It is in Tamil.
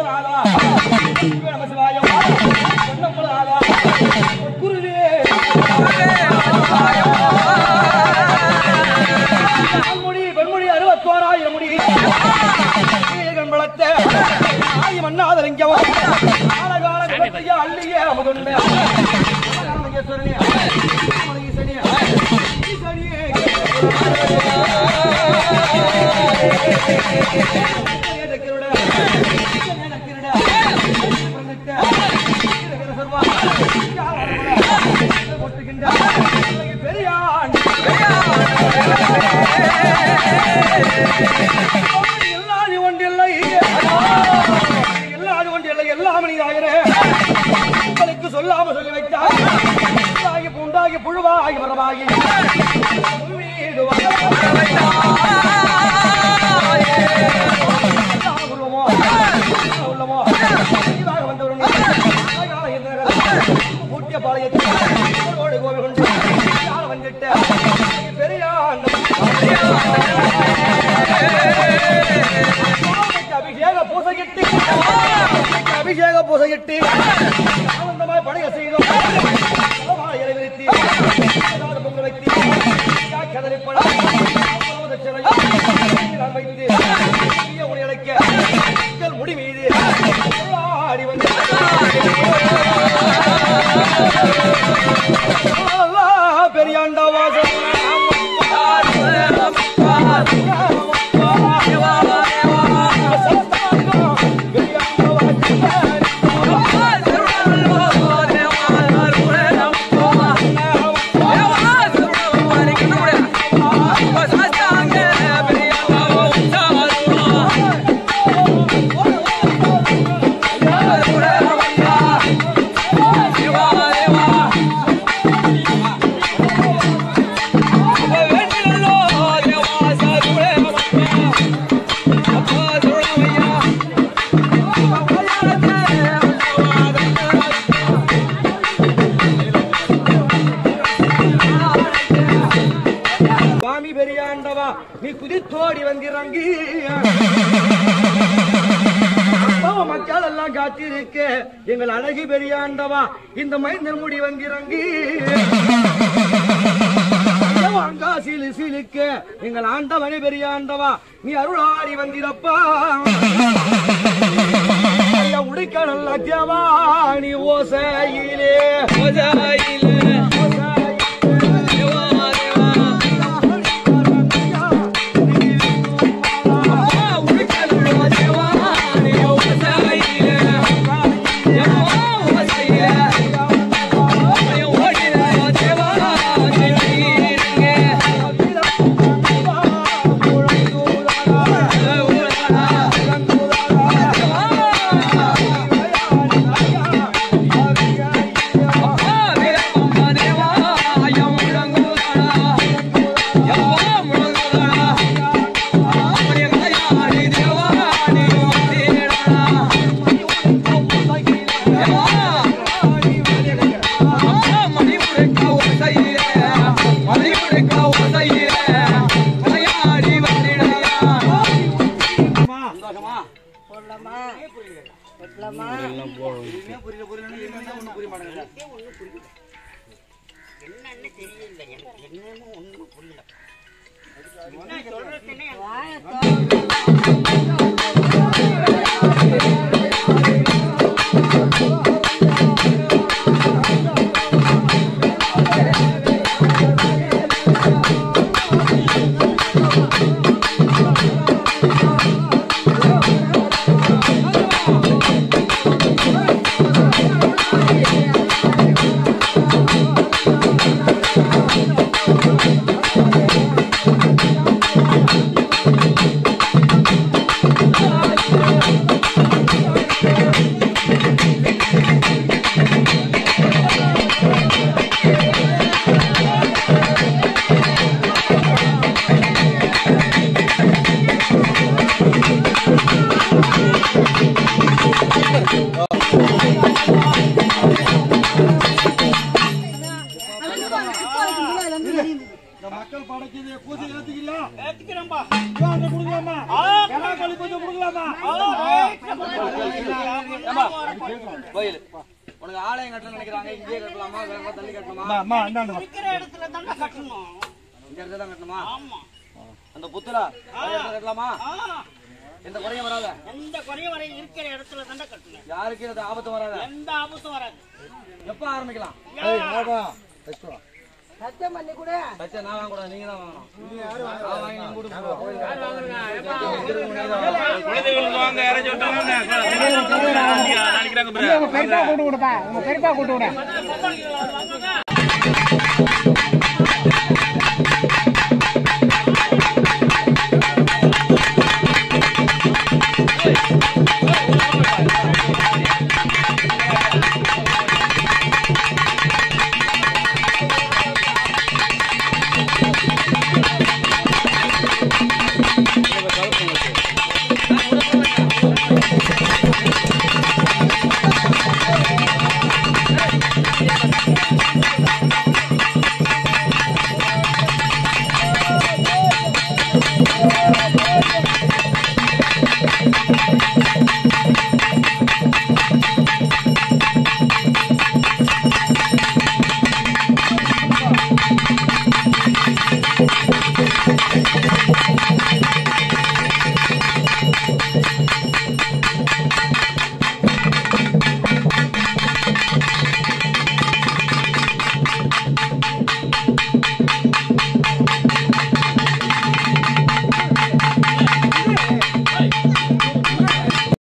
நாதா நம சிவாயம் பொன்னம்பல நாதா குருவே முடி பெண்மொழி அறுபத்தோராயிரம் முடி கண்பளத்த ஆயி மன்னாதலிங்கவம் ஆழகால குலத்தைய அள்ளிய அமுதுண்ட ராமலிங்கேஸ்வரனே ராமலிங்கேசனே ஈசனியே கிருட கிருட பெரியான் இல்லாது ஒன்றில்லை இல்லாது ஒன்றில்லை எல்லாம் நீதாகிறே உங்களுக்கு சொல்லாம சொல்லி வைத்தார் புல்லாகி பூண்டாகி புழுவாகி மரமாகி மீது உள்ளமோ உள்ளமோ இதாக வந்தவரும் கூட்டிய பாளையத்தில் ஓடு கோவில் கொண்டு யார் வந்துட்ட பெரியான் அபிஷேக பூசையிட்டு அபிஷேக பூசையிட்டு ஆனந்தமாய் படைய செய்தோம் இலை விரித்து ஏதாவது பொங்கல் வைத்து கதறிப்பழம் வைத்து பெரிய உணி அடைக்க மக்கள் முடி மீது ஆடி வந்து பெரியாண்டா வாசம் சுவாமி பெரியாண்டவா நீ குதித்தோடி வந்திறங்கி அப்பாவ மக்கள் எல்லாம் காத்திருக்க எங்கள் அழகி பெரியாண்டவா இந்த மைந்தர் முடி வந்திறங்கி வாங்கா சிலு சிலுக்க எங்கள் ஆண்டவனே பெரியாண்டவா நீ அருளாடி வந்திரப்பா ஐயா, உடுக்க நல்ல தேவா நீ ஓசையிலே ஓசையிலே போடலாமா வெட்டலாமா என்னன்னு தெரியல எனக்கு என்னமோ ஒண்ணும் புரியல வாயை திறந்து இந்த மக்கள் படைக்குது பூஜை ஏத்துக்கிறீங்களா ஏத்துக்கிறேன்பா கொடுக்கலாமா கலா களி கொஞ்சம் கொடுக்கலாமா கோயில் உனக்கு ஆலயம் கட்டணும்னு நினைக்கிறாங்க இங்கேயே கட்டலாமா வேற எங்கேயாவது தள்ளி கட்டணுமா அம்மா, அம்மா அண்ணாண்டு வா. இருக்கிற இடத்துல தாண்டா கட்டணும் இந்த இடத்துல தான் கட்டணுமா ஆமா அந்த புத்தலா அந்த இடத்துல கட்டலாமா ஆ, எந்த குறையும் வராத எந்த குறையும் வரை இருக்கிற இடத்துல தாண்டா கட்டணும் யாருக்கு இது ஆபத்து வராத எந்த ஆபத்தும் வராது எப்ப ஆரம்பிக்கலாம் ஏய், வாடா. வச்சுட்டு வா. சத்தியம் பண்ணி கூட சச்சா நான் வாங்க கூடாது நீங்க தான் வாங்கணும் நான் வாங்கி நீங்க கொடுத்து போ. கோயில் உங்க பெரியப்பா கூட்டு விடுப்பா உங்க பெரியப்பா கூட்டு விட ஆ